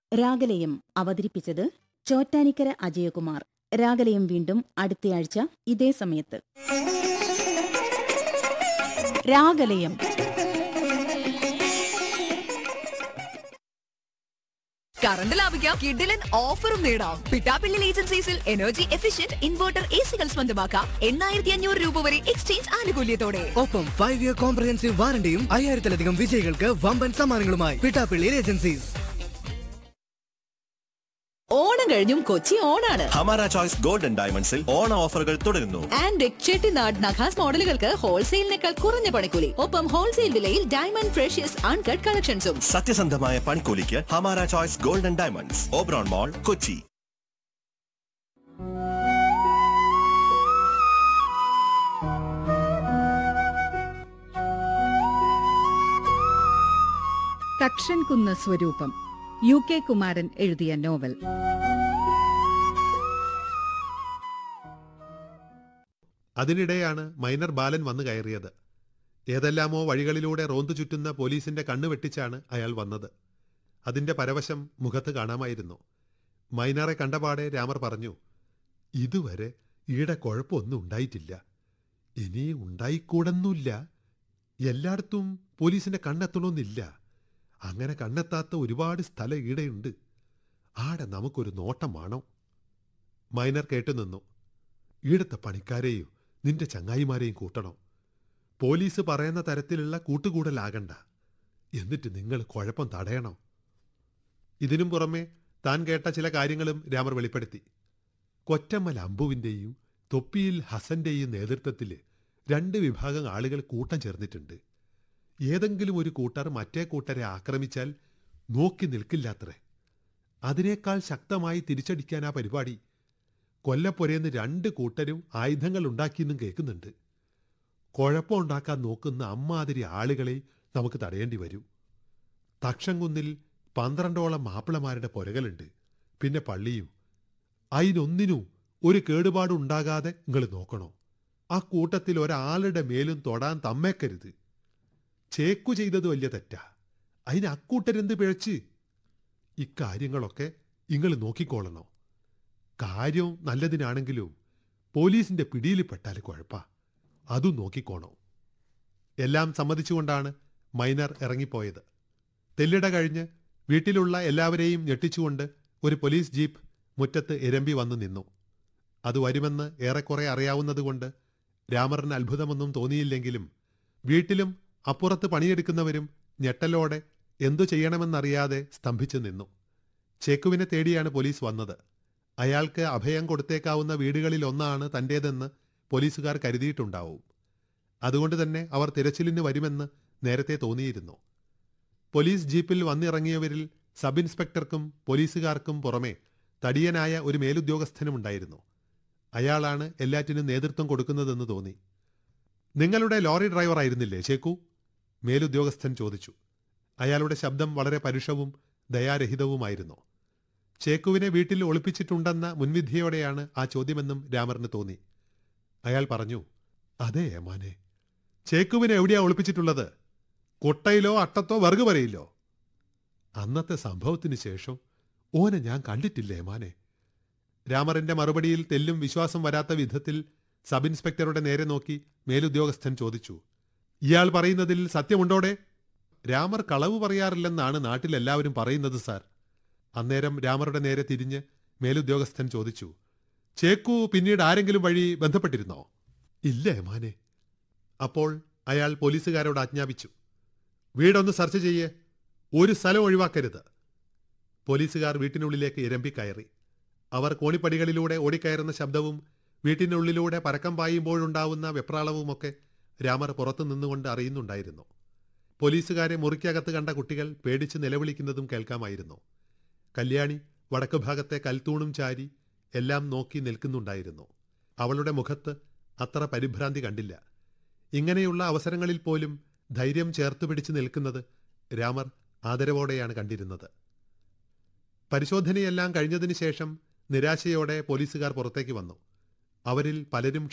രാഗലയം അവതരിപ്പിച്ചത് ചോറ്റാനിക്കര അജയകുമാർ രാഗലയം വീണ്ടും അടുത്തയാഴ്ച ഇതേ സമയത്ത് രാഗലയം കറണ്ട് ലാഭിക്കാം കിഡിലൻ ഓഫറും നേടാം പിട്ടാപ്പിള്ളിൽ ഏജൻസീസിൽ എനർജി എഫിഷ്യന്റ് ഇൻവെർട്ടർ എ സികൾ സ്വന്തമാക്കാം എണ്ണായിരത്തി അഞ്ഞൂറ് രൂപ വരെ എക്സ്ചേഞ്ച് ആനുകൂല്യത്തോടെ ഒപ്പം ഫൈവ് ഇയർ കോംപ്രഹെൻസീവ് വാറണ്ടിയും അയ്യായിരത്തിലധികം വിജയികൾക്ക് വമ്പൻ സമ്മാനങ്ങളുമായി പിട്ടാപ്പിള്ളി ഏജൻസീസ് ഓണം കഴിഞ്ഞും കൊച്ചി ഓണാണ് ഹമാര ചോയ്സ് ഗോൾഡൻ ഡയമണ്ട്സിൽ ഓണ ഓഫറുകൾ തുടരുന്നു ആൻഡ് ചെട്ടിനാട് നഖാസ് മോഡലുകൾക്ക് ഹോൾസെയിലിനേക്കാൾ കുറഞ്ഞ പണിക്കൂലി ഒപ്പം ഹോൾസെയിൽ വിലയിൽ ഡയമണ്ട് ഫ്രഷ്യസ് അൺകട്ട് കളക്ഷൻസും സത്യസന്ധമായ പണിക്കൂലിക്ക് Hamara choice golden diamonds Oberon mall Kochi Thakshankunnu Swaroopam U K Kumaran എഴുതിയ നോവൽ അതിനിടെയാണ് മൈനർ ബാലൻ വന്നു കയറിയത് ഏതെല്ലാമോ വഴികളിലൂടെ റോന്തു ചുറ്റുന്ന പോലീസിന്റെ കണ്ണു വെട്ടിച്ചാണ് അയാൾ വന്നത് അതിന്റെ പരവശം മുഖത്ത് കാണാമായിരുന്നു മൈനറെ കണ്ടപാടെ രാമർ പറഞ്ഞു ഇതുവരെ ഈടെ കുഴപ്പമൊന്നും ഉണ്ടായിട്ടില്ല ഇനി ഉണ്ടായിക്കൂടെന്നില്ല എല്ലായിടത്തും പോലീസിന്റെ കണ്ണെത്തണമെന്നില്ല അങ്ങനെ കണ്ണെത്താത്ത ഒരുപാട് സ്ഥലം ഈടെയുണ്ട് ആടെ നമുക്കൊരു നോട്ടം വേണം മൈനർ കേട്ടുനിന്നു ഈടത്തെ പണിക്കാരെയും നിന്റെ ചങ്ങായിമാരെയും കൂട്ടണം പോലീസ് പറയുന്ന തരത്തിലുള്ള കൂട്ടുകൂടലാകണ്ട എന്നിട്ട് നിങ്ങൾ കുഴപ്പം തടയണം ഇതിനും പുറമെ താൻ കേട്ട ചില കാര്യങ്ങളും രാമർ വെളിപ്പെടുത്തി കൊറ്റമ്മൽ അമ്പുവിൻ്റെയും തൊപ്പിയിൽ ഹസന്റെയും നേതൃത്വത്തിൽ രണ്ട് വിഭാഗം ആളുകൾ കൂട്ടം ചേർന്നിട്ടുണ്ട് ഏതെങ്കിലും ഒരു കൂട്ടർ മറ്റേ കൂട്ടരെ ആക്രമിച്ചാൽ നോക്കി നിൽക്കില്ലാത്രേ അതിനേക്കാൾ ശക്തമായി തിരിച്ചടിക്കാനാ പരിപാടി കൊല്ലപ്പൊരേന്ന് രണ്ട് കൂട്ടരും ആയുധങ്ങൾ ഉണ്ടാക്കിയെന്നും കേൾക്കുന്നുണ്ട് കുഴപ്പമുണ്ടാക്കാൻ നോക്കുന്ന അമ്മാതിരി ആളുകളെ നമുക്ക് തടയേണ്ടി വരും തക്ഷംകുന്നിൽ പന്ത്രണ്ടോളം മാപ്പിളമാരുടെ പുരകളുണ്ട് പിന്നെ പള്ളിയും അതിനൊന്നിനും ഒരു കേടുപാടും ഉണ്ടാകാതെ നിങ്ങൾ നോക്കണോ ആ കൂട്ടത്തിൽ ഒരാളുടെ മേലും തൊടാൻ തമ്മേക്കരുത് ചേക്കു ചെയ്തത് വലിയ തെറ്റാ അതിന് അക്കൂട്ടരെന്ത് പിഴച്ച് ഇക്കാര്യങ്ങളൊക്കെ നിങ്ങൾ നോക്കിക്കോളണോ കാര്യം നല്ലതിനാണെങ്കിലും പോലീസിന്റെ പിടിയിൽപ്പെട്ടാൽ കുഴപ്പാ അതും നോക്കിക്കോണോ എല്ലാം സമ്മതിച്ചുകൊണ്ടാണ് മൈനർ ഇറങ്ങിപ്പോയത് തെല്ലിട കഴിഞ്ഞ് വീട്ടിലുള്ള എല്ലാവരെയും ഞെട്ടിച്ചുകൊണ്ട് ഒരു പോലീസ് ജീപ്പ് മുറ്റത്ത് ഇരമ്പി വന്നു നിന്നു അത് വരുമെന്ന് ഏറെക്കുറെ അറിയാവുന്നതുകൊണ്ട് രാമറിന് അത്ഭുതമൊന്നും തോന്നിയില്ലെങ്കിലും വീട്ടിലും അപ്പുറത്ത് പണിയെടുക്കുന്നവരും ഞെട്ടലോടെ എന്തു ചെയ്യണമെന്നറിയാതെ സ്തംഭിച്ചു നിന്നു ചേക്കുവിനെ തേടിയാണ് പോലീസ് വന്നത് അയാൾക്ക് അഭയം കൊടുത്തേക്കാവുന്ന വീടുകളിലൊന്നാണ് തൻ്റേതെന്ന് പോലീസുകാർ കരുതിയിട്ടുണ്ടാവും അതുകൊണ്ട് തന്നെ അവർ തിരച്ചിലിന് വരുമെന്ന് നേരത്തെ തോന്നിയിരുന്നു പോലീസ് ജീപ്പിൽ വന്നിറങ്ങിയവരിൽ സബ് ഇൻസ്പെക്ടർക്കും പോലീസുകാർക്കും പുറമെ തടിയനായ ഒരു മേലുദ്യോഗസ്ഥനുമുണ്ടായിരുന്നു അയാളാണ് എല്ലാറ്റിനും നേതൃത്വം കൊടുക്കുന്നതെന്ന് തോന്നി നിങ്ങളുടെ ലോറി ഡ്രൈവർ ആയിരുന്നില്ലേ ചേക്കു മേലുദ്യോഗസ്ഥൻ ചോദിച്ചു അയാളുടെ ശബ്ദം വളരെ പരുഷവും ദയാരഹിതവുമായിരുന്നു ചേക്കുവിനെ വീട്ടിൽ ഒളിപ്പിച്ചിട്ടുണ്ടെന്ന മുൻവിധിയോടെയാണ് ആ ചോദ്യമെന്നും രാമറിന് തോന്നി അയാൾ പറഞ്ഞു അതെ ഏമാനെ ചേക്കുവിനെ എവിടെയാ ഒളിപ്പിച്ചിട്ടുള്ളത് കൊട്ടയിലോ അട്ടത്തോ വർഗ് പറയില്ലോ അന്നത്തെ സംഭവത്തിന് ശേഷം ഓനെ ഞാൻ കണ്ടിട്ടില്ല ഏമാനെ രാമറിന്റെ മറുപടിയിൽ തെല്ലും വിശ്വാസം വരാത്ത വിധത്തിൽ സബ് ഇൻസ്പെക്ടറുടെ നേരെ നോക്കി മേലുദ്യോഗസ്ഥൻ ചോദിച്ചു ഇയാൾ പറയുന്നതിൽ സത്യമുണ്ടോടെ രാമർ കളവ് പറയാറില്ലെന്നാണ് നാട്ടിലെല്ലാവരും പറയുന്നത് സാർ അന്നേരം രാമറുടെ നേരെ തിരിഞ്ഞ് മേലുദ്യോഗസ്ഥൻ ചോദിച്ചു ചേക്കു പിന്നീട് ആരെങ്കിലും വഴി ബന്ധപ്പെട്ടിരുന്നോ ഇല്ല ഏമാനെ അപ്പോൾ അയാൾ പോലീസുകാരോട് ആജ്ഞാപിച്ചു വീടൊന്ന് സെർച്ച് ചെയ്യേ ഒരു സ്ഥലം ഒഴിവാക്കരുത് പോലീസുകാർ വീട്ടിനുള്ളിലേക്ക് ഇരമ്പി കയറി അവർ കോണിപ്പടികളിലൂടെ ഓടിക്കയറുന്ന ശബ്ദവും വീട്ടിനുള്ളിലൂടെ പരക്കം പായുമ്പോഴുണ്ടാവുന്ന വെപ്രാളവുമൊക്കെ രാമർ പുറത്തു നിന്നുകൊണ്ട് അറിയുന്നുണ്ടായിരുന്നു പോലീസുകാരെ മുറിക്കകത്ത് കണ്ട കുട്ടികൾ പേടിച്ച് നിലവിളിക്കുന്നതും കേൾക്കാമായിരുന്നു കല്യാണി വടക്കു ഭാഗത്തെ കൽത്തൂണും ചാരി എല്ലാം നോക്കി നിൽക്കുന്നുണ്ടായിരുന്നു അവളുടെ മുഖത്ത് അത്ര പരിഭ്രാന്തി കണ്ടില്ല ഇങ്ങനെയുള്ള അവസരങ്ങളിൽ പോലും ധൈര്യം ചേർത്ത് പിടിച്ചു നിൽക്കുന്നത് രാമർ ആദരവോടെയാണ് കണ്ടിരുന്നത് പരിശോധനയെല്ലാം കഴിഞ്ഞതിന് ശേഷം നിരാശയോടെ പോലീസുകാർ പുറത്തേക്ക് വന്നു അവരിൽ പലരും